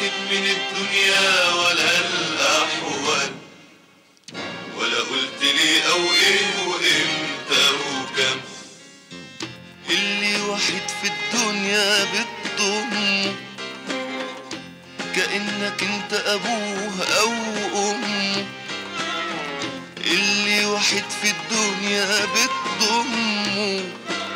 اشتكيت من الدنيا ولا الأحوال ولا قلت لي أو إيه وإمتى وكم اللي وحيد في الدنيا بتضمه كأنك انت أبوه أو أمه اللي وحيد في الدنيا بتضمه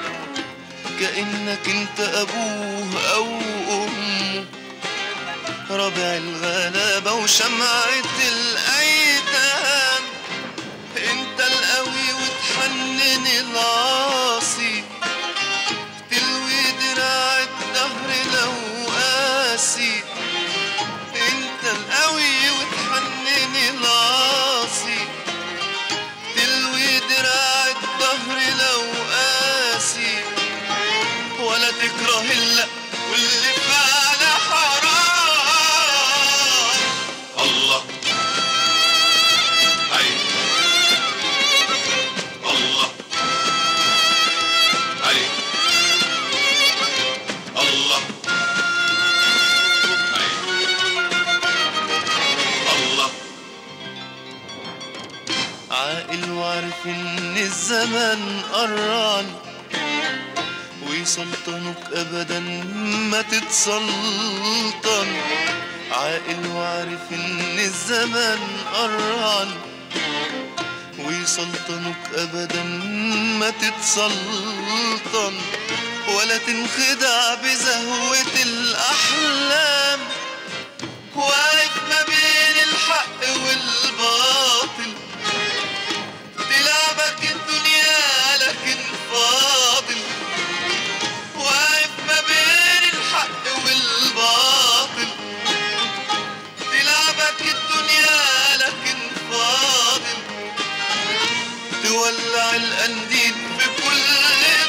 كأنك انت أبوه أو أمه ربع الغلابة وشمعة الأيتام انت القوي وتحنن العاصي تلوي دراع الدهر لو قاسي انت القوي وتحنن العاصي تلوي دراع الدهر لو قاسي ولا تكره الا واللي فعل حرام الله اي الله اي الله اي الله عاقل وعارف ان الزمن قران ويسلطنك ابدا ما تتسلطن عاقل وعارف ان الزمن قران ويسلطنك ابدا ما تتسلطن ولا تنخدع بزهوة الأحلام واقف ما بين الحق والباطل تلعبك الدنيا لكن فاضل واقف ما بين الحق والباطل تلعبك الدنيا لكن فاضل تولع القنديل بكل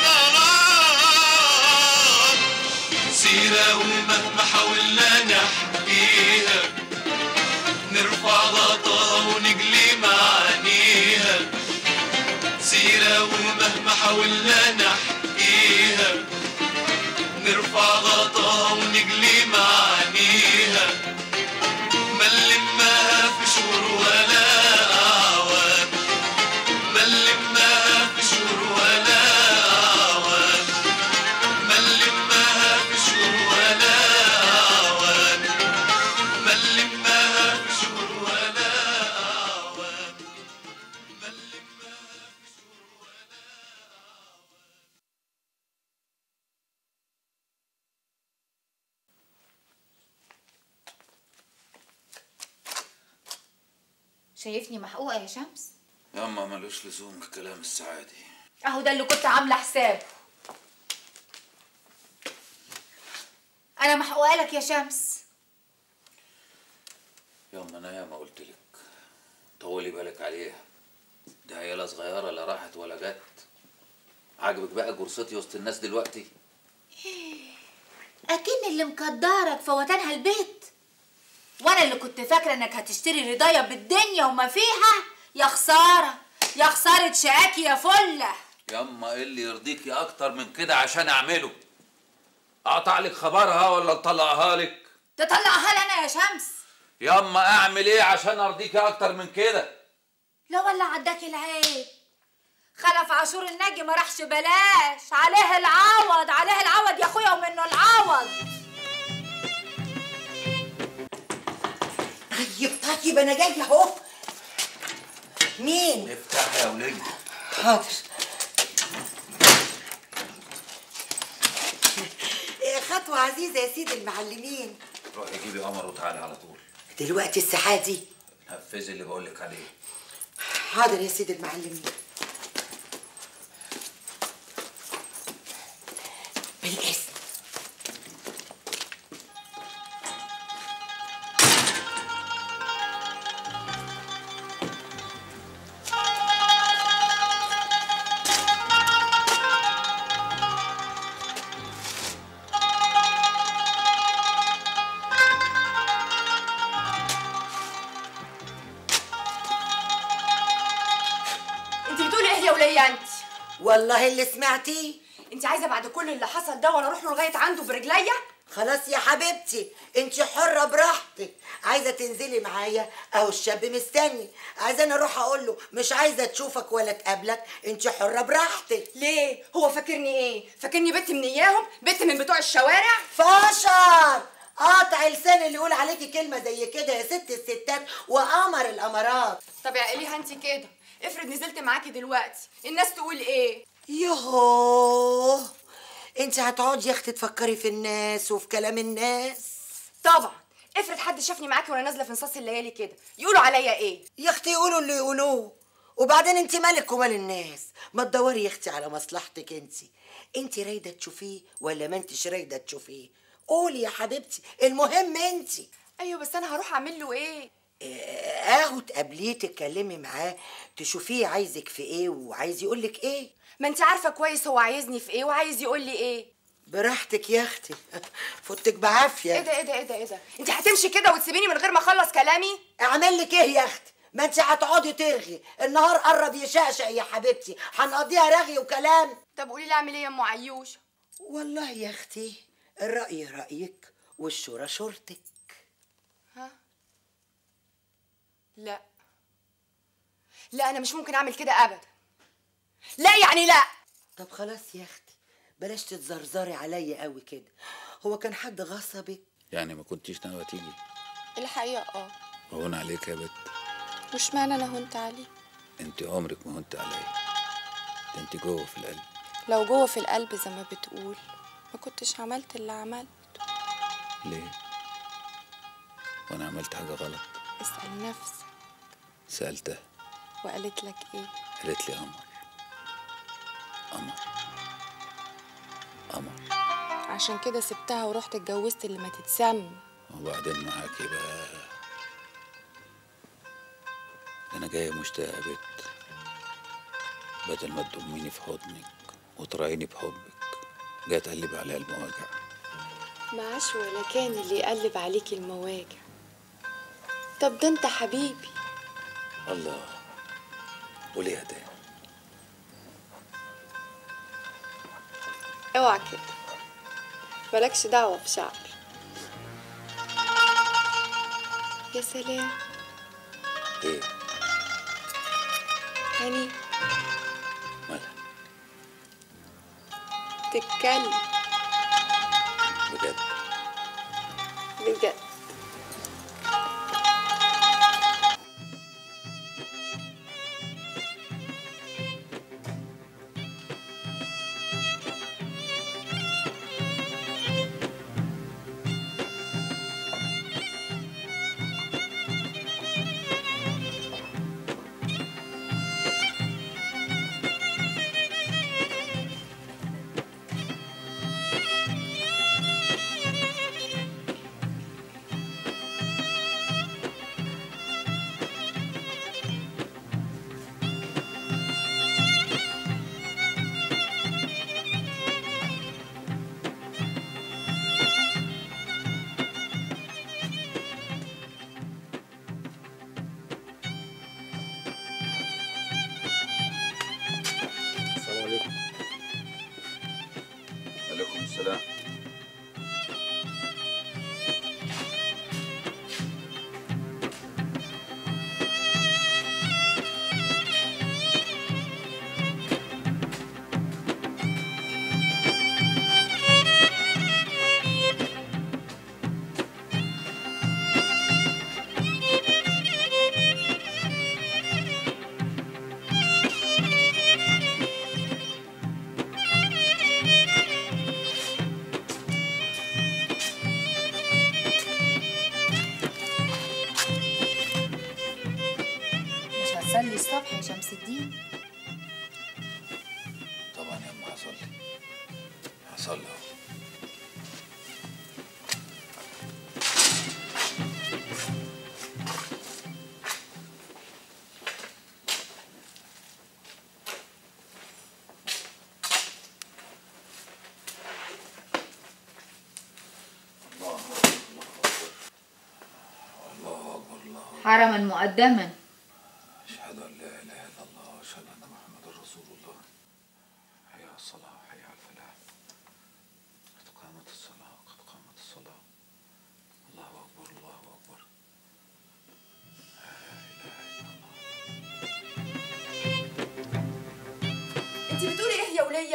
ضرار سيرة ومهما حاولنا نحكيها نرفع غطاها ونجلي معانيها سيرة ومهما حاولنا نحكيها نرفع غطاها ونجلي معانيها ما نلمها في شهور ولا أعوام ما نلمها في شهور ولا أعوام ما نلمها في شهور ولا أعوام ما نلمها في شهور ولا أعوام ما نلمها في شهور ولا شايفني محقوقة يا شمس ياما ملوش لزوم الكلام السعادي اهو ده اللي كنت عاملة حسابه انا محقوقة لك يا شمس ياما انا ياما قلت لك طولي بالك عليها دي عيالة صغيرة لا راحت ولا جت عاجبك بقى جرستي وسط الناس دلوقتي اكن اللي مقدرك فوتانها البيت وانا اللي كنت فاكره انك هتشتري رضايا بالدنيا وما فيها يا خساره يا خساره شقاكي يا فله ياما ايه اللي يرضيكي اكتر من كده عشان اعمله اقطع لك خبرها ولا اطلقها لك تطلعها لي انا يا شمس ياما اعمل ايه عشان ارضيكي اكتر من كده لا ولا عداك العيب خلف عاشور الناجي ما راحش بلاش عليه العوض عليه العوض يا اخويا ومنه العوض طيب طيب انا جايه اهو مين افتح يا ولية حاضر إيه، خطوة عزيزة يا سيدي المعلمين روحي جيبي قمر وتعالي على طول دلوقتي الساعة دي نفذي اللي بقول لك عليه حاضر يا سيدي المعلمين بالاسم انت بتقولي ايه يا وليه انت والله اللي سمعتيه انت عايزه بعد كل اللي حصل ده وانا اروح له لغايه عنده برجليا خلاص يا حبيبتي انت حرة براحتك عايزة تنزلي معايا اهو الشاب مستني عايزة انا اروح اقول له مش عايزة تشوفك ولا تقابلك انت حرة براحتك ليه هو فاكرني ايه فاكرني بنت من اياهم بنت من بتوع الشوارع فشر قاطع لسان اللي يقول عليكي كلمة زي كده يا ست الستات وقمر الامارات طب اعقليها انت كده افرض نزلت معاكي دلوقتي الناس تقول ايه يوه انت هتقعدي يا اختي تفكري في الناس وفي كلام الناس طبعا افرض حد شافني معاكي وانا نازله في نصاص الليالي كده يقولوا عليا ايه يا اختي يقولوا اللي يقولوه وبعدين انت مالك ومال الناس ما تدوري يا اختي على مصلحتك انت انت رايده تشوفيه ولا ما انتش رايده تشوفيه قولي يا حبيبتي المهم انت ايوه بس انا هروح اعمل له ايه اهو تقابليه تتكلمي معاه تشوفيه عايزك في ايه وعايز يقولك ايه ما انت عارفه كويس هو عايزني في ايه وعايز يقول لي ايه براحتك يا اختي فوتك ايه بعافيه ده ايه ده ايه ده ايه ده انت هتمشي كده وتسيبيني من غير ما اخلص كلامي اعمل لك ايه يا اختي ما انت هتقعدي ترغي النهار قرب يشقشق يا حبيبتي هنقضيها رغي وكلام طب قولي لي اعمل ايه يا ام عيوشه والله يا اختي الرأي رأيك والشورى شورتك ها لا لا انا مش ممكن اعمل كده ابدا لا يعني لا طب خلاص يا اختي بلاش تتزرزري عليا قوي كده هو كان حد غصبك يعني ما كنتيش ناويه تيجي الحقيقة اه هون عليك يا بت مش معنى انا هنت عليه انت عمرك ما هنت عليا ده انت جوه في القلب لو جوه في القلب زي ما بتقول ما كنتش عملت اللي عملته ليه وانا عملت حاجه غلط اسأل نفسك سالتها وقالت لك ايه قالت لي قمر قمر قمر عشان كده سبتها ورحت اتجوزت اللي ما تتسمى وبعدين معاكي بقى ده انا جاي مشتاق يا بت بدل ما تضميني في حضنك وتراعيني بحبك جاي تقلب عليا المواجع معاش ولا كان اللي يقلب عليكي المواجع طب ده انت حبيبي الله وليه ده اوعى كده مالكش دعوة بشعر يا سلام ايه هني مالها تتكلم بجد بجد السلام عليكم عليكم السلام مش هتصلي الصبح يا شمس الدين طبعا يا ام هصلي هصلي أهو. حرما مقدما أشهد أن لا إله إلا الله وأشهد أن محمدا رسول الله حي على الصلاة حي على الفلاح قد قامت الصلاة قد قامت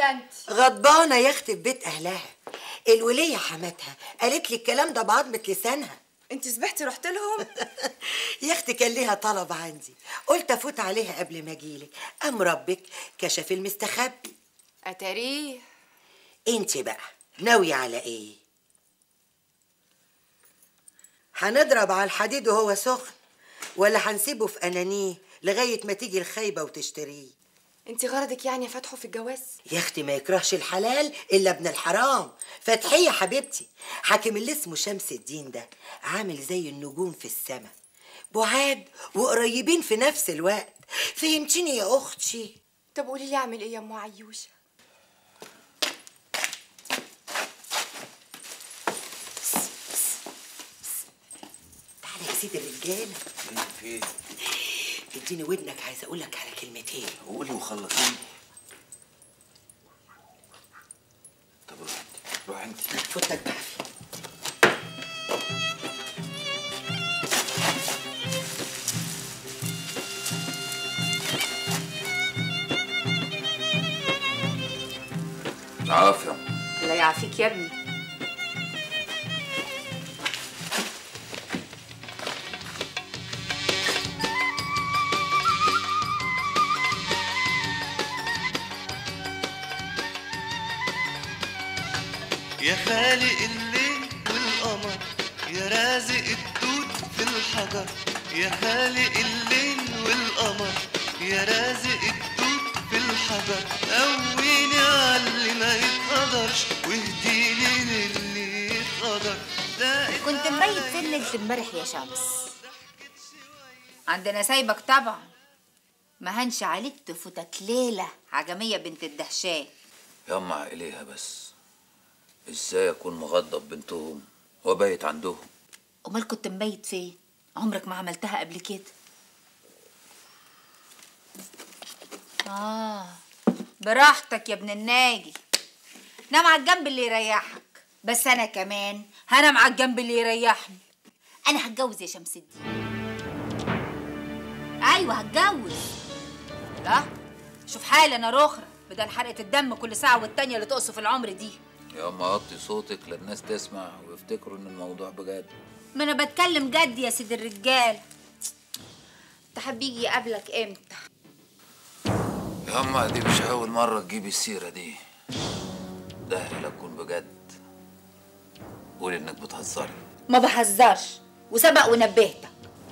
غضبانه انت غضبانه يا اختي في بيت اهلها الوليه حماتها قالت لي الكلام ده بعضمة لسانها انت سبحتي رحت لهم يا اختي كان ليها طلب عندي قلت افوت عليها قبل ما اجيلك قام ربك كشف المستخبي اتاريه انت بقى ناوية على ايه هنضرب على الحديد وهو سخن ولا هنسيبه في انانيه لغايه ما تيجي الخايبه وتشتريه انت غرضك يعني فتحه في الجواز يا اختي ما يكرهش الحلال الا ابن الحرام فتحيه حبيبتي حاكم اللي اسمه شمس الدين ده عامل زي النجوم في السماء بعاد وقريبين في نفس الوقت فهمتيني يا اختي طب قولي لي اعمل ايه يا ام عيوشه تعالى يا سيدي الرجاله في ايه؟ اديني ودنك عايزه اقول لك على كلمتين قولي وخلصيني طب روح انت روح انت فوتك بعفي عافية الله يعافيك يا ابني يا خالق الليل والقمر يا رازق الدود في الحجر يا خالق الليل والقمر يا رازق الدود في الحجر قويني على اللي ما يتقدرش واهديني للي يتقدر ده كنت مبيت فين ليله امبارح يا شمس عندنا سايبك طبعا ما هنش عليك تفوتك ليله عجميه بنت الدهشاه يما عقليها بس ازاي اكون مغضب بنتهم وبايت عندهم امال كنت مبيت فين عمرك ما عملتها قبل كده اه براحتك يا ابن الناجي نام على الجنب اللي يريحك بس انا كمان هنام على الجنب اللي يريحني انا هتجوز يا شمس الدين ايوه هتجوز لا شوف حالي انا رخرة بدل حرقة الدم كل ساعة والتانية اللي تقصف العمر دي يما وطي صوتك للناس تسمع ويفتكروا ان الموضوع بجد ما انا بتكلم جد يا سيد الرجال تحب يجي يقابلك امتى يما دي مش اول مرة تجيبي السيرة دي ده لا اكون بجد قولي انك بتهزري ما بهزرش وسبق ونبهتك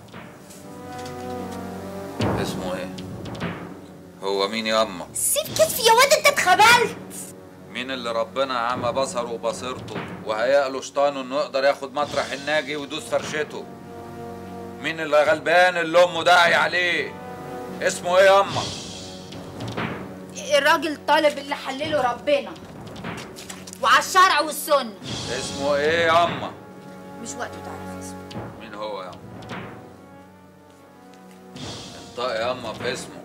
اسمه ايه هو مين يما سيب كتفي يا واد انت اتخبلت مين اللي ربنا عمى بصره وبصيرته وهيأ له شيطانه انه يقدر ياخد مطرح الناجي ويدوس فرشته مين اللي غلبان اللي امه داعي عليه اسمه ايه يما الراجل طالب اللي حلله ربنا وعلى الشرع والسنة اسمه ايه يما مش وقته تعرف اسمه مين هو يما انطقي يما باسمه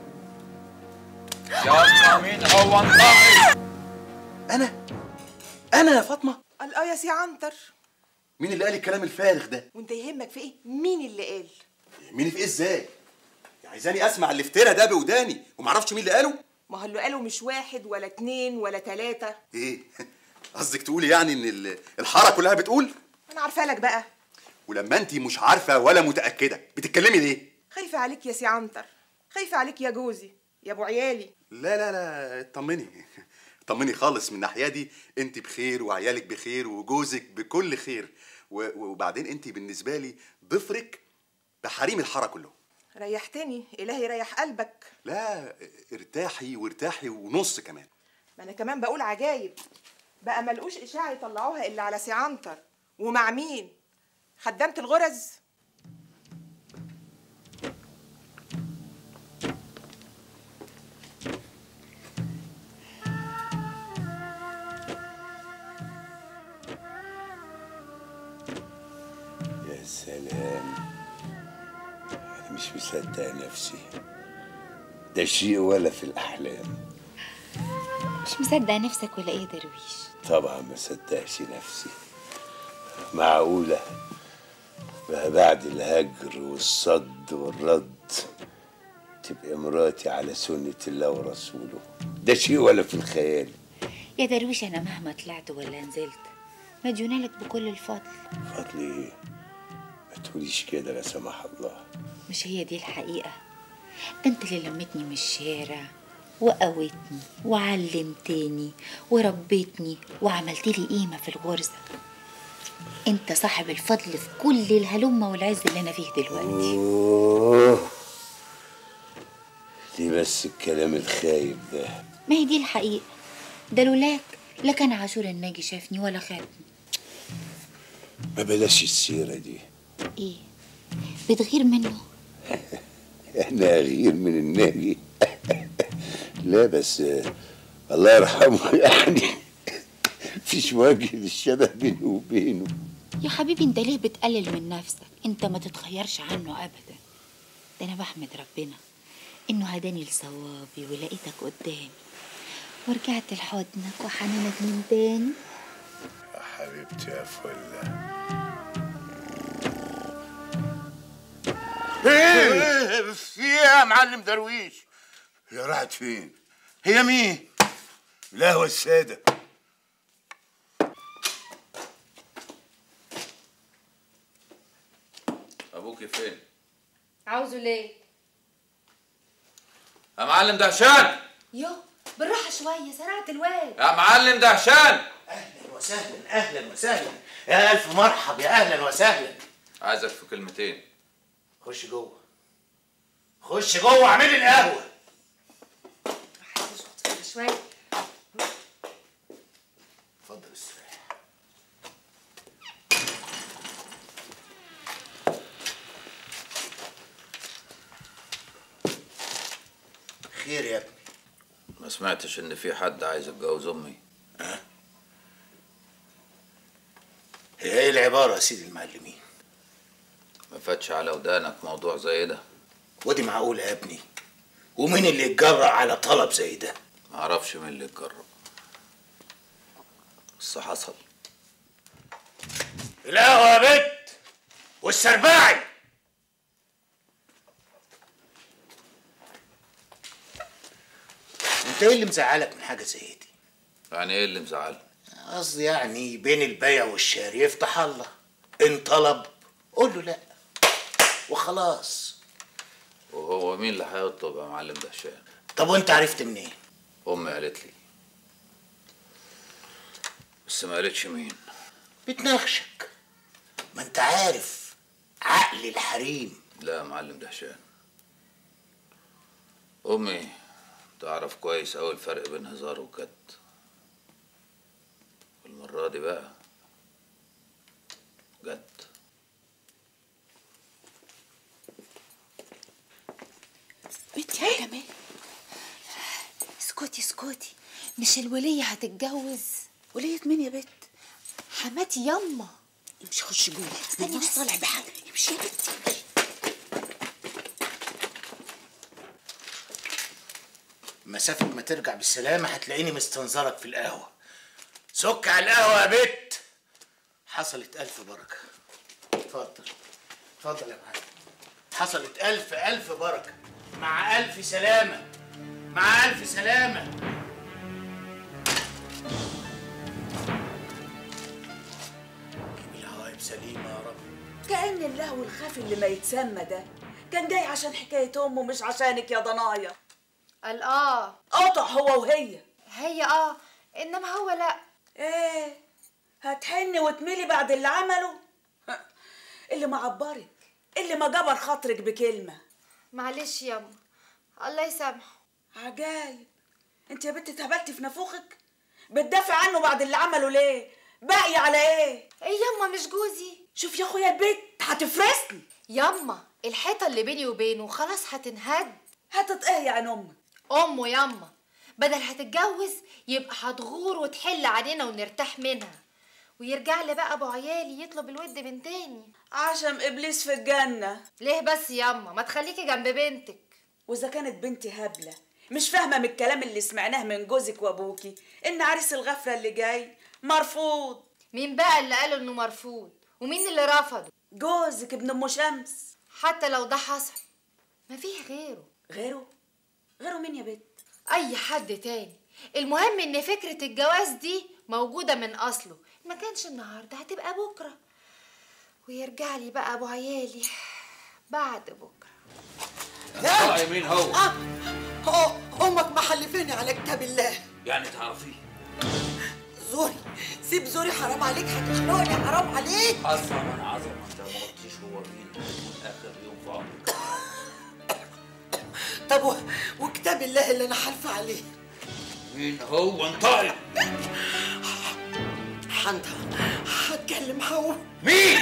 يما مين هو انطقي انا انا يا فاطمه قال اه يا سي عنتر مين اللي قال الكلام الفارغ ده وانت يهمك في ايه مين اللي قال مين في ايه ازاي عايزاني اسمع الافتراء ده بوداني ومعرفش مين اللي قاله ما هو اللي قاله مش واحد ولا اتنين ولا تلاتة ايه قصدك تقولي يعني ان ال- الحاره كلها بتقول انا عارفه لك بقى ولما انت مش عارفه ولا متاكده بتتكلمي ليه خايفه عليك يا سي عنتر خايفه عليك يا جوزي يا ابو عيالي لا لا لا اطمني اطمني خالص من الناحيه دي انت بخير وعيالك بخير وجوزك بكل خير و- وبعدين انت بالنسبه لي ضفرك بحريم الحاره كلهم ريحتني الهي يريح قلبك لا ارتاحي وارتاحي ونص كمان ما انا كمان بقول عجايب بقى ملقوش اشاعه يطلعوها الا على سي عنتر ومع مين خدامه الغرز يا سلام أنا مش مصدق نفسي ده شيء ولا في الأحلام مش مصدق نفسك ولا ايه درويش طبعا ما صدقش نفسي معقولة ما بعد الهجر والصد والرد تبقى مراتي على سنة الله ورسوله ده شيء ولا في الخيال يا درويش انا مهما طلعت ولا نزلت مديونة لك بكل الفضل فضل ايه ما تقوليش كده لا سمح الله مش هي دي الحقيقة ده انت اللي لمتني من الشارع وقويتني وعلمتني وربيتني وعملت لي قيمة في الغرزة انت صاحب الفضل في كل الهلمة والعز اللي انا فيه دلوقتي أوه. ليه بس الكلام الخايب ده ما هي دي الحقيقة ده لولاك لا كان عاشور الناجي شافني ولا خدني ما بلاش السيرة دي ايه بتغير منه احنا غير من الناجي لا بس آه، الله يرحمه يعني فيش وجه للشبه بينه وبينه يا حبيبي انت ليه بتقلل من نفسك انت ما تتغيرش عنه ابدا ده انا بحمد ربنا انه هداني لصوابي ولقيتك قدامي ورجعت لحضنك وحنانك من تاني يا حبيبتي يا فله ايه في ايه يا معلم درويش هي راحت فين هي مين القهوة السادة ابوك فين عاوزه ليه يا معلم دهشان يو بالراحة شوية سرعت الواد يا معلم دهشان اهلا وسهلا اهلا وسهلا يا الف مرحب يا اهلا وسهلا عايزك في كلمتين خش جوه خش جوه اعملي القهوة شوية اتفضل استريح خير يا ابني ما سمعتش ان في حد عايز يتجوز امي هي ايه العبارة يا سيدي المعلمين ما فاتش على ودانك موضوع زي ده ودي معقولة يا ابني ومين اللي يتجرأ على طلب زي ده ما اعرفش مين اللي اتجرب بس حصل القهوة يا بت والسرباعي انت ايه اللي مزعلك من حاجة زي دي؟ يعني ايه اللي مزعلك قصدي يعني بين البيع والشاري يفتح الله ان طلب قول له لا وخلاص وهو مين اللي هيطلب يا معلم دهشان طب وانت عرفت منين؟ امي قالت لي بس ما قالتش مين بتناقشك ما انت عارف عقل الحريم لا يا معلم دهشان امي تعرف كويس اوي الفرق بين هزار وجد والمرة دي بقى جد بنتي يا جمال اسكتي اسكتي مش الولية هتتجوز ولية مين يا بت حماتي يما امشي خش جوه استني ملناش بس. طالع بحاجه امشي يا بت مسافة ما ترجع بالسلامة هتلاقيني مستنظرك في القهوة سك على القهوة يا بت حصلت ألف بركة اتفضل اتفضل يا معلم حصلت ألف ألف بركة مع ألف سلامة مع ألف سلامة جيب الهوايب سليمة يا رب كأن اللهو الخفي اللي ما يتسمى ده كان جاي عشان حكاية أمه مش عشانك يا ضنايا قال اه قطع هو وهي هي اه انما هو لا ايه هتحني وتميلي بعد اللي عمله ها، اللي ما عبرك اللي ما جبر خاطرك بكلمة معلش يما الله يسامحه عجايب انت يا بنت اتهبلتي في نافوخك بتدافع عنه بعد اللي عمله ليه باقي على ايه ايه يما مش جوزي شوف يا اخويا البيت هتفرسني يما الحيطه اللي بيني وبينه خلاص هتنهد هتتقهي عن امك امه يما بدل هتتجوز يبقى هتغور وتحل علينا ونرتاح منها ويرجع لي بقى ابو عيالي يطلب الود من تاني عشم ابليس في الجنه ليه بس يما ما تخليكي جنب بنتك واذا كانت بنتي هبله مش فاهمه من الكلام اللي سمعناه من جوزك وابوكي ان عريس الغفله اللي جاي مرفوض مين بقى اللي قال انه مرفوض ومين اللي رفضه جوزك ابن ام شمس حتى لو ده حصل ما فيه غيره غيره غيره مين يا بنت اي حد تاني المهم ان فكرة الجواز دي موجودة من اصله ما كانش النهاردة هتبقى بكرة ويرجع لي بقى ابو عيالي بعد بكرة طلعي مين هو؟ هو امك محلفيني على كتاب الله يعني تعرفيه زوري سيب زوري حرام عليك هتخنقني حرام عليك اصلا من عظمه انت ما قلتيش هو مين هيكون اخر يوم في عمرك طب و... وكتاب الله اللي انا حالفه عليه مين هو انطقي حنطة هتكلم هو مين؟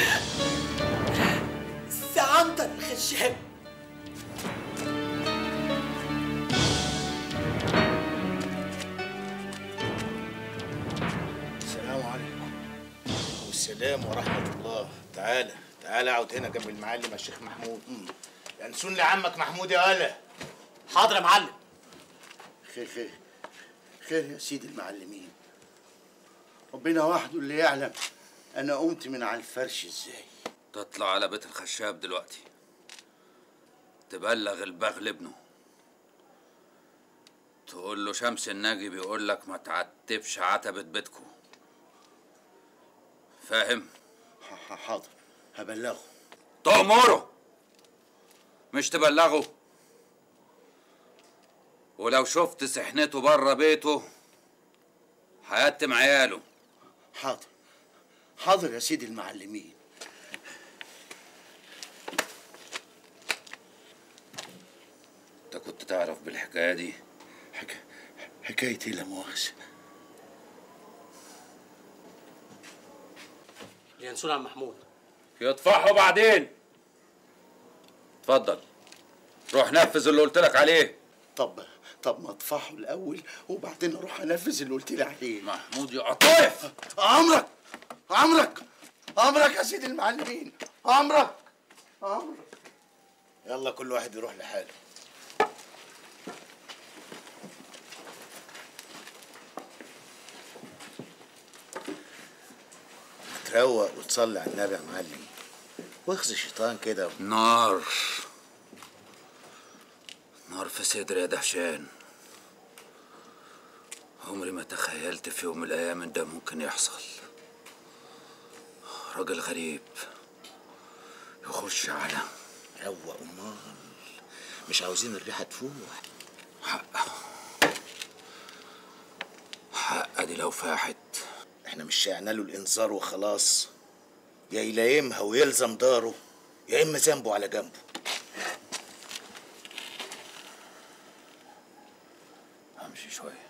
سي عنتر الخشاب السلام عليكم والسلام ورحمة الله تعالى تعالى اقعد هنا جنب المعلم يا شيخ محمود ينسون لعمك محمود يا هلا حاضر يا معلم خير خير خير يا سيدي المعلمين ربنا وحده اللي يعلم انا قمت من على الفرش ازاي تطلع على بيت الخشاب دلوقتي تبلغ البغل ابنه تقول له شمس الناجي بيقول لك ما تعتبش عتبة بيتكو فاهم؟ حاضر هبلغه تأمره مش تبلغه ولو شفت سحنته بره بيته هيتم عياله حاضر حاضر يا سيدي المعلمين انت كنت تعرف بالحكايه دي حك... حكاية ايه لا مؤاخذة ينسون عن محمود يطفحوا بعدين اتفضل روح نفذ اللي قلت لك عليه طب طب ما اطفحه الاول وبعدين اروح انفذ اللي قلت لي عليه محمود يا قطيف امرك امرك امرك يا سيدي المعلمين امرك امرك يلا كل واحد يروح لحاله تروق وتصلي على النبي يا معلم واخذ الشيطان كده نار نار في صدري يا دهشان عمري ما تخيلت في يوم من الايام ان ده ممكن يحصل راجل غريب يخش على روق امال مش عاوزين الريحه تفوح حقه حقه دي لو فاحت احنا مش شعنا له الانذار وخلاص يا يلايمها ويلزم داره يا اما ذنبه على جنبه امشي شويه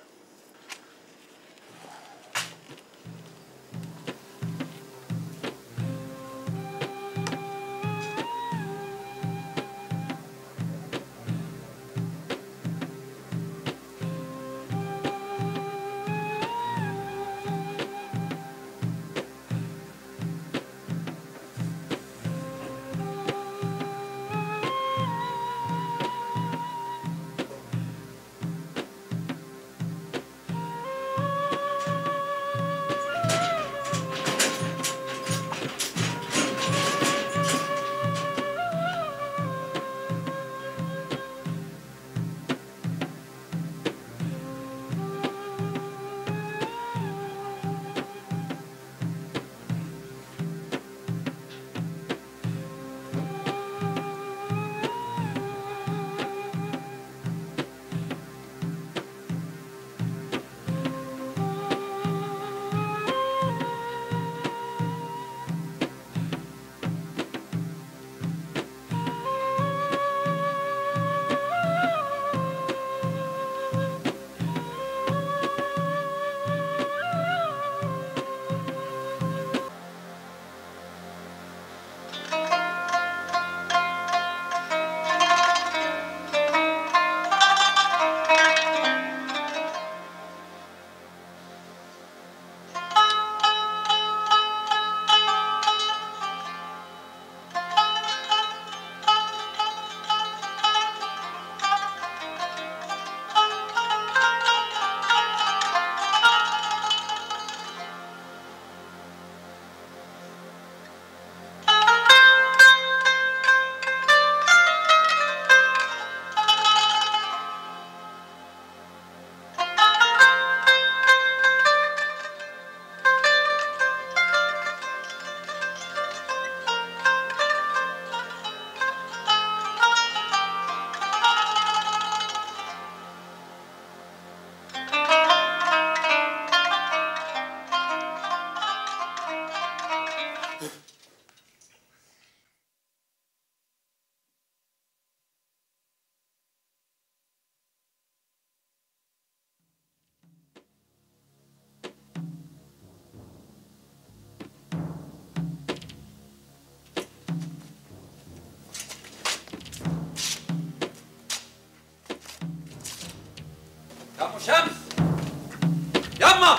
شمس يما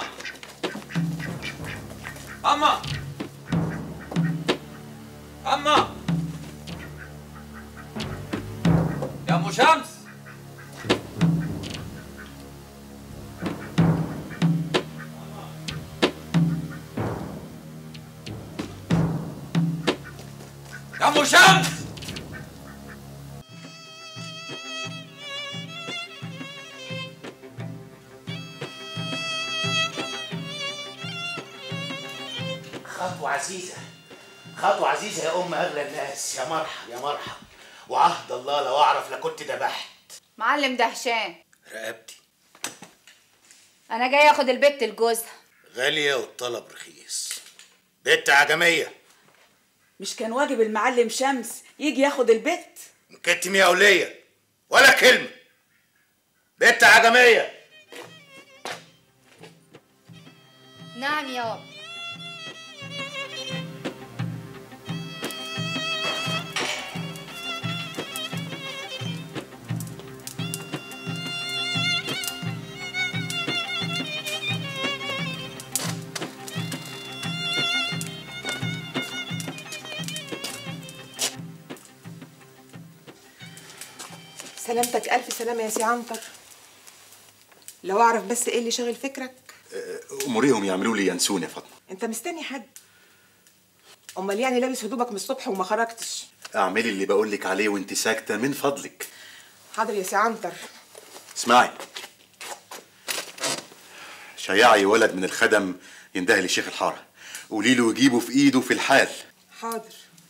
اما اما يا ام شمس يا ام شمس خطوة عزيزة خطوة عزيزة يا أم أغلى الناس يا مرحب يا مرحب وعهد الله لو أعرف لكنت ذبحت معلم دهشان رقبتي انا جاي اخد البت لجوزها غالية والطلب رخيص بنت عجمية مش كان واجب المعلم شمس يجي ياخد البت كنت مياولية ولا كلمة بنت عجمية نعم يابا سلامتك الف سلامه يا سي عنتر لو اعرف بس ايه اللي شاغل فكرك اموريهم يعملوا لي ينسون يا فاطمه انت مستني حد امال يعني لابس هدومك من الصبح وما خرجتش اعملي اللي بقول لك عليه وانت ساكته من فضلك حاضر يا سي عنتر اسمعي شيعي ولد من الخدم يندهي لشيخ الحاره قولي له يجيبه في ايده في الحال حاضر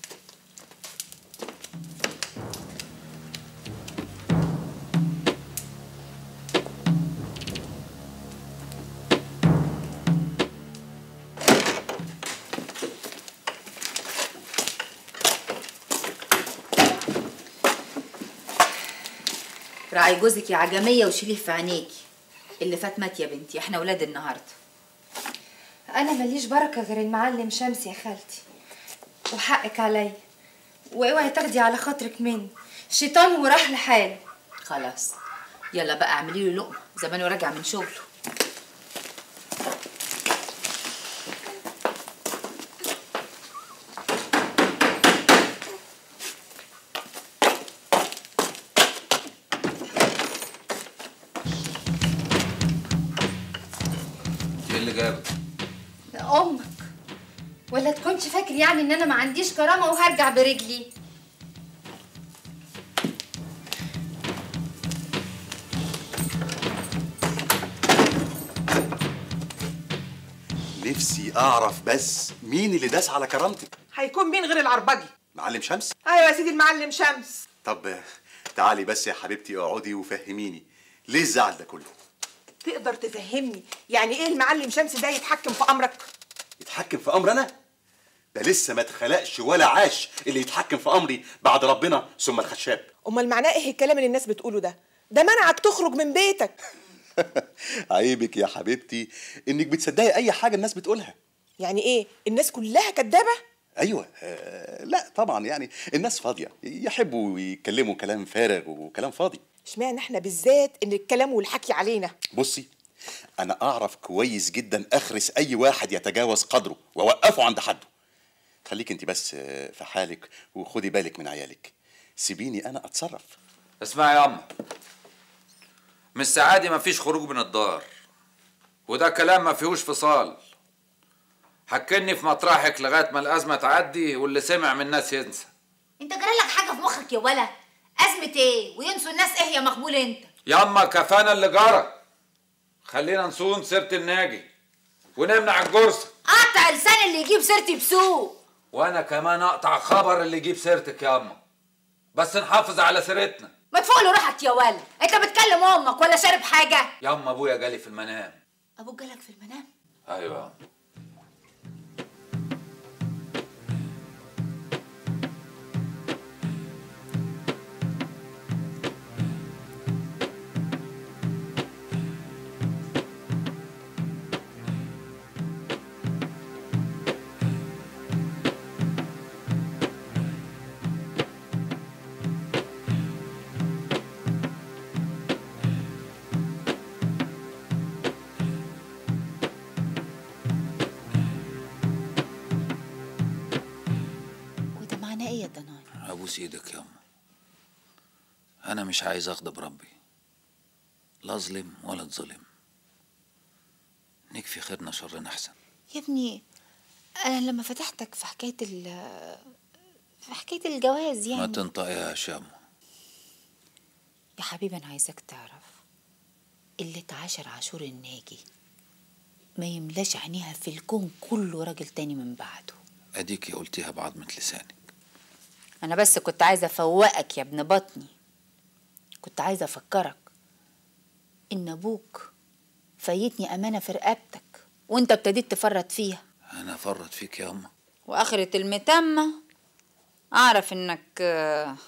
راعي جوزك يا عجمية وشيليه في عينيكي اللي فات مات يا بنتي احنا ولاد النهارده انا ماليش بركه غير المعلم شمس يا خالتي وحقك عليا واوعي تاخدي على خاطرك مني شيطان وراح لحاله خلاص يلا بقى اعملي له لقمه زمانه راجع من شغله ايه اللي جابك امك ولا تكونش فاكر يعني ان انا ما عنديش كرامه وهرجع برجلي نفسي اعرف بس مين اللي داس على كرامتك هيكون مين غير العربجي معلم شمس ايوه يا سيدي المعلم شمس طب آه، تعالي بس يا حبيبتي اقعدي وفهميني ليه الزعل ده كله تقدر تفهمني يعني ايه المعلم شمس ده يتحكم في امرك يتحكم في امر انا ده لسه ما اتخلقش ولا عاش اللي يتحكم في امري بعد ربنا ثم الخشاب امال معناه ايه الكلام اللي الناس بتقوله ده ده منعك تخرج من بيتك عيبك يا حبيبتي انك بتصدقي اي حاجه الناس بتقولها يعني ايه الناس كلها كدابه ايوه آه لا طبعا يعني الناس فاضيه يحبوا يتكلموا كلام فارغ وكلام فاضي اشمعنى احنا بالذات ان الكلام والحكي علينا بصي انا اعرف كويس جدا اخرس اي واحد يتجاوز قدره واوقفه عند حده خليك انت بس آه، في حالك وخدي بالك من عيالك سيبيني انا اتصرف اسمعي يا عم من السعادة مفيش خروج من الدار وده كلام ما فيهوش فصال حكني في مطرحك لغاية ما الأزمة تعدي واللي سمع من الناس ينسى انت جرالك حاجه في مخك يا ولا ازمه ايه وينسوا الناس ايه يا مقبول انت ياما كفانا اللي جرى خلينا نصون سيرة الناجي ونمنع الجرس قطع لسان اللي يجيب سيرتي بسوق وانا كمان اقطع خبر اللي يجيب سيرتك ياما بس نحافظ على سيرتنا ما تفوق له روحك يا ولا انت بتكلم امك ولا شارب حاجه ياما ابويا جالي في المنام ابوك جالك في المنام ايوه فيها ايه يا ضناي ابوس ايدك يا أم انا مش عايز اغضب ربي لا اظلم ولا اتظلم نكفي خيرنا شرنا احسن يا ابني انا لما فتحتك في حكايه ال في حكايه الجواز ما يعني تنطقيهاش يا أم يا حبيبي انا عايزاك تعرف اللي اتعاشر عاشور الناجي ما يملاش عينيها في الكون كله راجل تاني من بعده اديكي قلتيها بعضمة لسانك انا بس كنت عايزه افوقك يا ابن بطني كنت عايزه افكرك ان ابوك فايتني امانه في رقبتك وانت ابتديت تفرط فيها انا فرط فيك يا أم واخرة المتمة اعرف انك آه،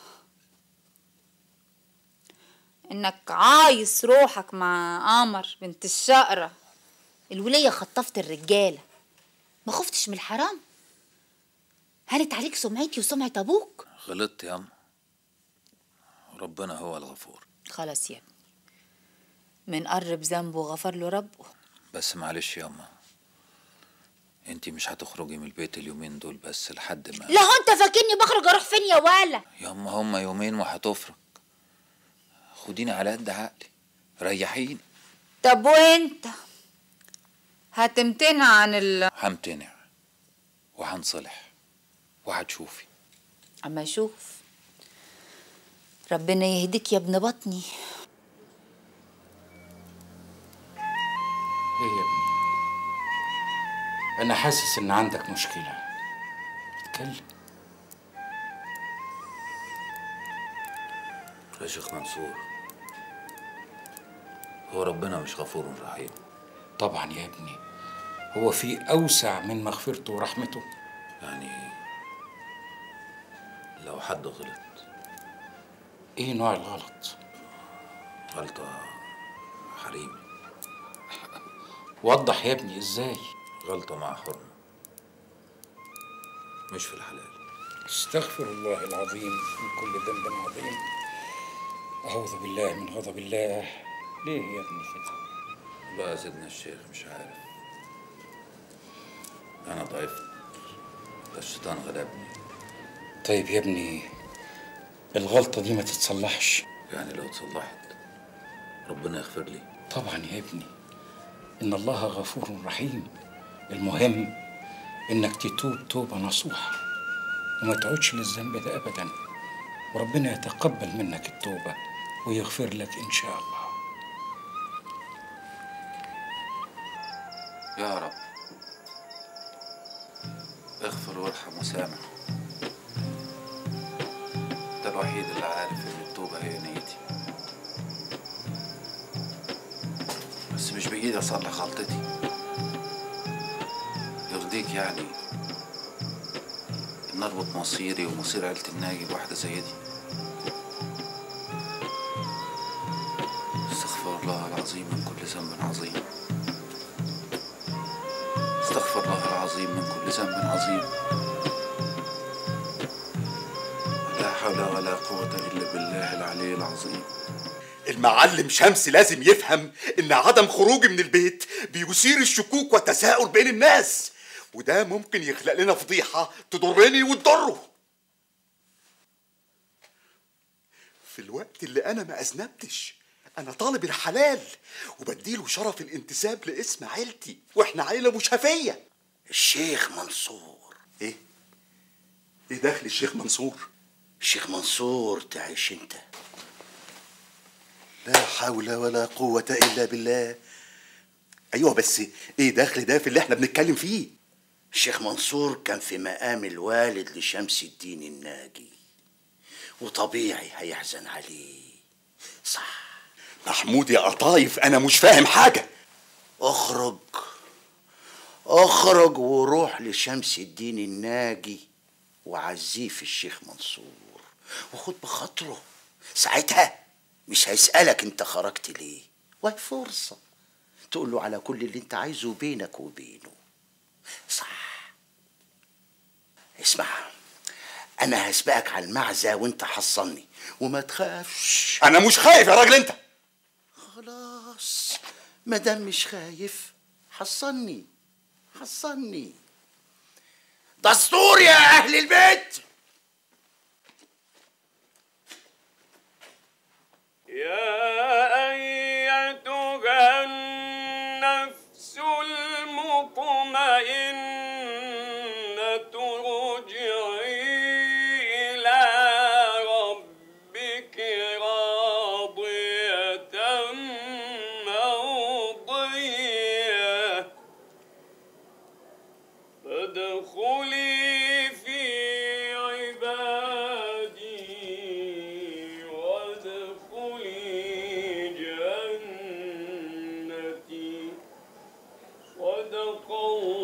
انك عايز روحك مع قمر بنت الشقرة الولية خطفت الرجالة ما خفتش من الحرام هانت عليك سمعتي وسمعة ابوك غلطت يا أم ربنا هو الغفور خلاص يا ابني من قرب ذنبه غفر له ربه بس معلش يا أم انتي مش هتخرجي من البيت اليومين دول بس لحد ما لا هو انت فاكرني بخرج اروح فين يا ولا يا أم هما يومين وهتفرج خديني على قد عقلي ريحيني طب وانت هتمتنع عن ال همتنع وهنصلح وهتشوفي اما اشوف ربنا يهديك يا ابن بطني ايه يا ابني انا حاسس ان عندك مشكله اتكلم يا شيخ منصور هو ربنا مش غفور رحيم طبعا يا ابني هو في اوسع من مغفرته ورحمته يعني لو حد غلط ايه نوع الغلط غلطة حريمي وضح يا ابني ازاي غلطة مع حرمة مش في الحلال استغفر الله العظيم من كل ذنب عظيم اعوذ بالله من غضب الله ليه يا ابني كده بقى سيدنا الشيخ مش عارف أنا ضعفت ده الشيطان غلبني طيب يا ابني الغلطه دي ما تتصلحش يعني لو اتصلحت ربنا يغفر لي طبعا يا ابني ان الله غفور رحيم المهم انك تتوب توبه نصوحه وما تعودش للذنب ده ابدا وربنا يتقبل منك التوبه ويغفر لك ان شاء الله يا رب اغفر وارحم وسامح ده الوحيد اللي عارف ان التوبة هي نيتي بس مش بإيدي أصلح غلطتي يرضيك يعني إن أربط مصيري ومصير عيلة الناجي بواحدة زي دي استغفر الله العظيم من كل ذنب عظيم استغفر الله العظيم من كل ذنب عظيم لا حول ولا قوة إلا بالله العلي العظيم المعلم شمس لازم يفهم ان عدم خروجي من البيت بيثير الشكوك والتساؤل بين الناس وده ممكن يخلق لنا فضيحة تضرني وتضره في الوقت اللي انا ما اذنبتش انا طالب الحلال وبديله شرف الانتساب لاسم عيلتي واحنا عيلة مشافية الشيخ منصور ايه ايه دخل الشيخ منصور الشيخ منصور تعيش انت لا حول ولا قوة إلا بالله أيوة بس إيه دخل ده في اللي إحنا بنتكلم فيه الشيخ منصور كان في مقام الوالد لشمس الدين الناجي وطبيعي هيحزن عليه صح محمود يا قطايف أنا مش فاهم حاجة اخرج اخرج وروح لشمس الدين الناجي وعزيه في الشيخ منصور وخد بخاطره ساعتها مش هيسألك انت خرجت ليه وهي فرصة تقول له على كل اللي انت عايزه بينك وبينه صح اسمع انا هسبقك على المعزة وانت حصلني وما تخافش أنا مش خايف يا راجل أنت خلاص مادام مش خايف حصلني حصلني دستور يا اهل البيت يا أيتها النفس المطمئنة ارجعي إلى ربك راضية مرضية فادخلي في عبادي وادخلي جنتي صدق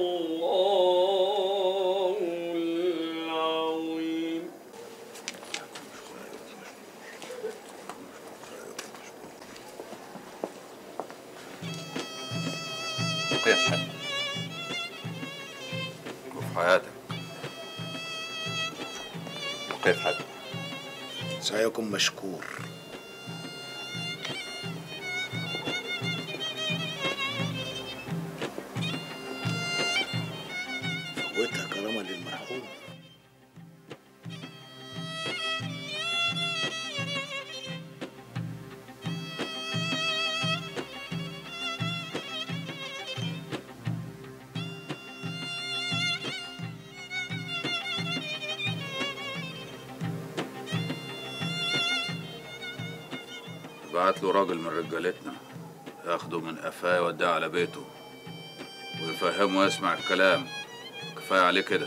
الله العظيم كيف حالك؟ وفي حياتك كيف حالك؟ سعيكم مشكور فوتها كرامة للمرحوم بعت له راجل من رجالتنا ياخده من قفاه يوديه على بيته ويفهمه يسمع الكلام كفايه عليه كده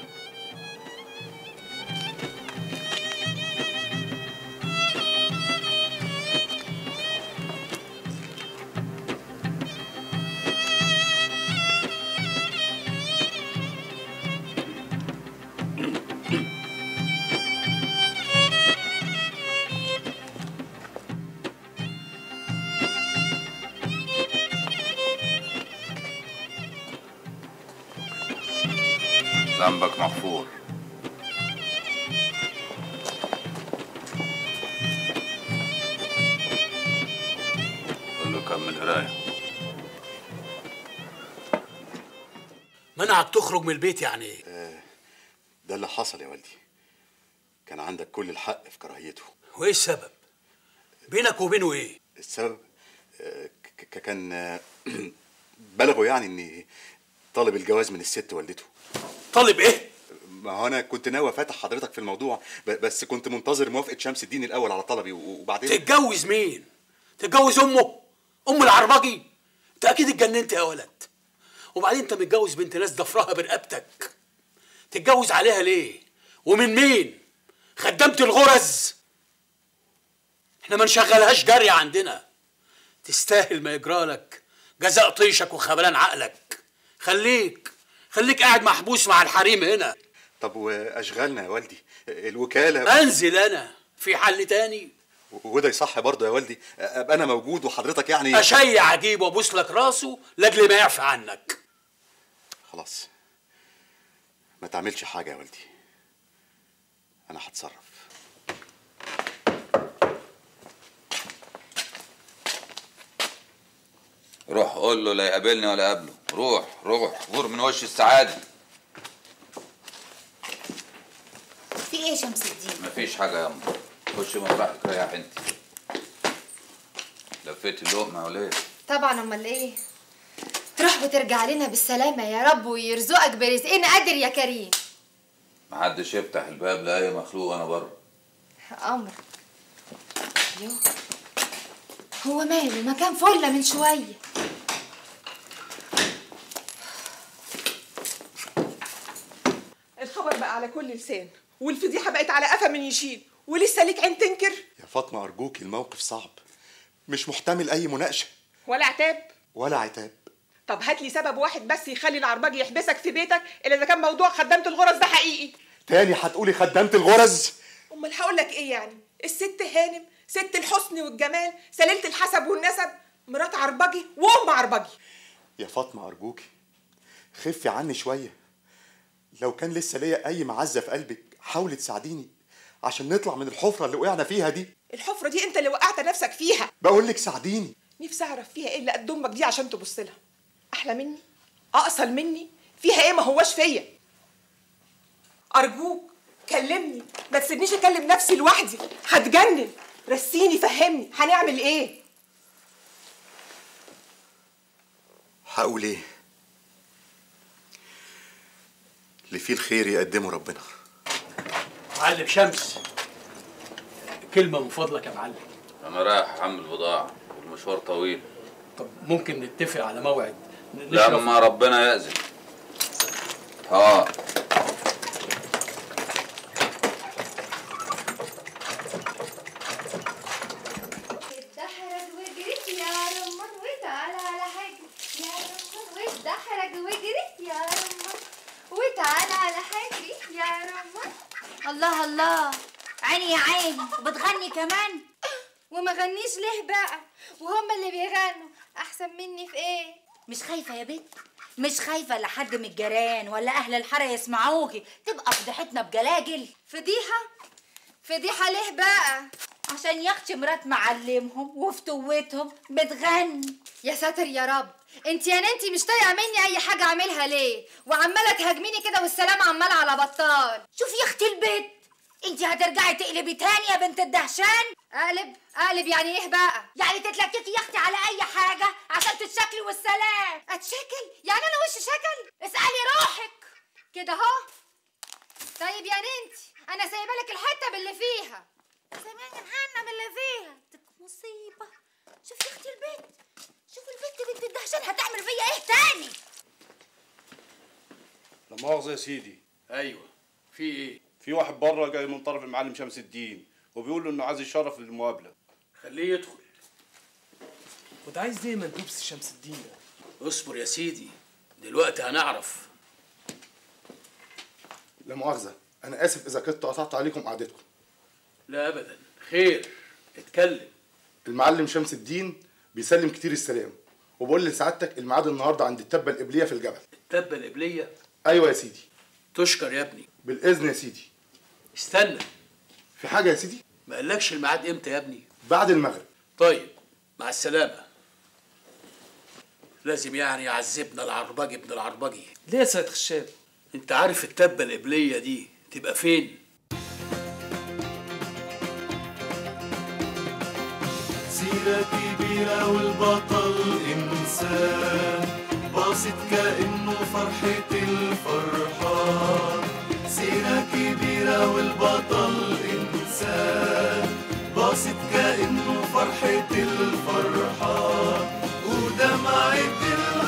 ذنبك مغفور قول له كمل قرايه منعك تخرج من البيت يعني ايه؟ ده اللي حصل يا والدي كان عندك كل الحق في كراهيته وايه السبب؟ بينك وبينه ايه؟ السبب آه، ك- ك- كان آه، بلغوا يعني اني طالب الجواز من الست والدته طالب ايه؟ ما هو انا كنت ناوي فاتح حضرتك في الموضوع ب- بس كنت منتظر موافقه شمس الدين الاول على طلبي و- وبعدين تتجوز مين؟ تتجوز امه؟ ام العربجي؟ انت اكيد اتجننت يا ولد وبعدين انت متجوز بنت ناس ضفرها برقبتك تتجوز عليها ليه؟ ومن مين؟ خدامة الغرز احنا ما نشغلهاش جارية عندنا تستاهل ما يجرالك جزاء طيشك وخبلان عقلك خليك خليك قاعد محبوس مع الحريم هنا طب واشغالنا يا والدي الوكاله انزل انا في حل تاني وده يصح برضه يا والدي ابقى انا موجود وحضرتك يعني اشيع عجيب وابوس لك راسه لاجل ما يعفى عنك خلاص ما تعملش حاجه يا والدي انا هتصرف روح قول له لا يقابلني ولا قابله روح روح غور من وش السعاده في ايه يا شمس الدين مفيش حاجه يا امه خش مطرحك ريح انت لفيت اللقمه ولا ايه طبعا امال ايه تروح وترجع لنا بالسلامه يا رب ويرزقك برزقين قادر يا كريم محدش يفتح الباب لاي مخلوق انا بره امر يو هو ماله ما كان فله من شويه الخبر بقى على كل لسان والفضيحه بقت على قفا من يشيل ولسه ليك عين تنكر يا فاطمه ارجوك الموقف صعب مش محتمل اي مناقشه ولا عتاب ولا عتاب طب هات لي سبب واحد بس يخلي العرباجي يحبسك في بيتك الا اذا كان موضوع خدامه الغرز ده حقيقي تاني هتقولي خدامه الغرز امال هقول لك ايه يعني الست هانم ست الحسن والجمال سليله الحسب والنسب مرات عربجي وام عربجي يا فاطمه ارجوكي خفي عني شويه لو كان لسه ليا اي معزه في قلبك حاولي تساعديني عشان نطلع من الحفره اللي وقعنا فيها دي الحفره دي انت اللي وقعت نفسك فيها بقول لك ساعديني نفسي اعرف فيها ايه اللي قد امك دي عشان تبص لها احلى مني اقصر مني فيها ايه ما هواش فيا ارجوك كلمني ما تسيبنيش اكلم نفسي لوحدي هتجنن رسيني فهمني هنعمل ايه هقول ايه اللي فيه الخير يقدمه ربنا معلم شمس كلمة من فضلك يا معلم انا رايح احمل بضاعة والمشوار طويل طب ممكن نتفق على موعد ن- نشرب- لما ربنا يأذن اه اتدحرج وجريت يا رمان وتعالى على حاجة يا رمان واتدحرج وجريت يا رمان وتعالى على حاجة يا رمان الله الله عيني يا عيني وبتغني كمان وما غنيش ليه بقى وهم اللي بيغنوا احسن مني في ايه مش خايفة يا بنت مش خايفة لحد من الجيران ولا أهل الحارة يسمعوكي تبقى فضيحتنا بجلاجل فضيحة فضيحة ليه بقى عشان يا اختي مرات معلمهم وفتوتهم بتغني يا ساتر يا رب انت يا ننتي مش طايقه مني اي حاجه اعملها ليه وعماله تهاجميني كده والسلام عمال على بطال شوفي يا اختي البيت انت هترجعي تقلبي تاني يا بنت الدهشان اقلب اقلب يعني ايه بقى يعني تتلككي يا اختي على اي حاجه عشان تتشكلي والسلام اتشكل يعني انا وش شكل اسالي روحك كده اهو طيب يا ننتي انا سايبه لك الحته باللي فيها سامعني محنة من اللي فيها تك مصيبه شوفي يا اختي البيت شوفي البنت بنت الدهشان هتعمل فيا ايه تاني لا مؤاخذة يا سيدي ايوه في ايه في واحد بره جاي من طرف المعلم شمس الدين وبيقول له انه عايز يشرف للمقابلة خليه يدخل وده عايز ايه مندوب شمس الدين ده؟ اصبر يا سيدي دلوقتي هنعرف لا مؤاخذة أنا آسف إذا كنت قطعت عليكم قعدتكم لا ابدا خير اتكلم المعلم شمس الدين بيسلم كتير السلام وبقول لسعادتك الميعاد النهارده عند التبة القبلية في الجبل التبة القبلية أيوة يا سيدي تشكر يا ابني بالإذن يا سيدي استنى في حاجة يا سيدي ما قالكش الميعاد امتى يا ابني بعد المغرب طيب مع السلامة لازم يعني يعذبنا العربجي ابن العربجي ليه يا سيد خشاب انت عارف التبة القبلية دي تبقى فين سيرة كبيرة والبطل إنسان باصت كأنه فرحة الفرحان سيرة كبيرة والبطل إنسان باصت كأنه فرحة الفرحان ودمعة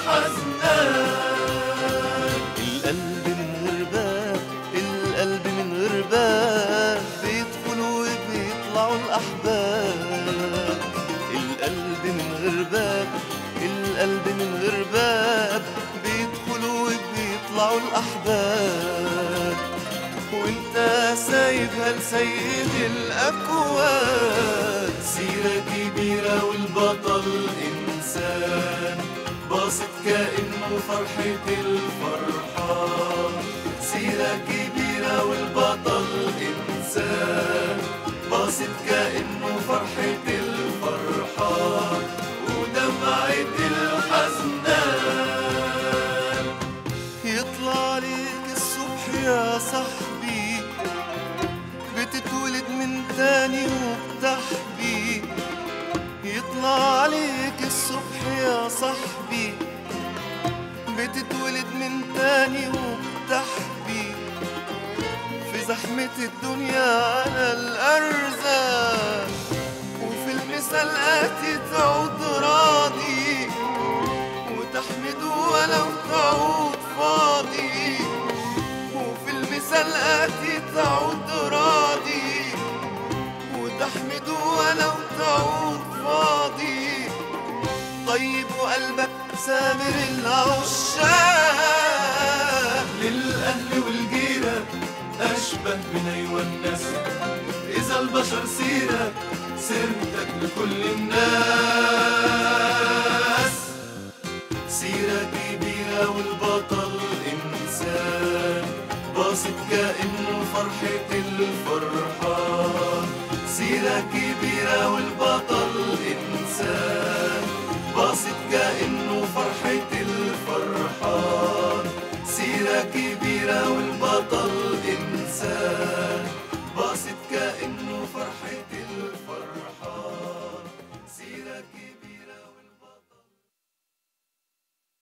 الحزنان القلب من غرباب القلب من غرباب بيدخلوا وبيطلعوا الأحباب القلب من غرباب القلب من غرباب بيدخلوا وبيطلعوا الأحباب وانت سايبها لسيد الأكوان سيرة كبيرة والبطل إنسان باصت كأنه فرحة الفرحان سيرة كبيرة والبطل إنسان باصت كأنه فرحة الفرحان ودمعة الحزنان يطلع عليك الصبح يا صاحبي بتتولد من تاني وبتحبي يطلع عليك الصبح يا صاحبي بتتولد من تاني وبتحبي في زحمة الدنيا على الأرزاق وفي المسلقات تعود راضي وتحمد ولو تعود فاضي وفي المسلقات تعود راضي وتحمد ولو تعود فاضي طيب وقلبك سامر العشاق للأهل والجيرة أشبه بني والناس إذا البشر سيرة سيرتك لكل الناس سيرة كبيرة والبطل إنسان باصت كأنه فرحة الفرحان سيرة كبيرة والبطل إنسان باصت كأنه فرحة الفرحان سيرة كبيرة والبطل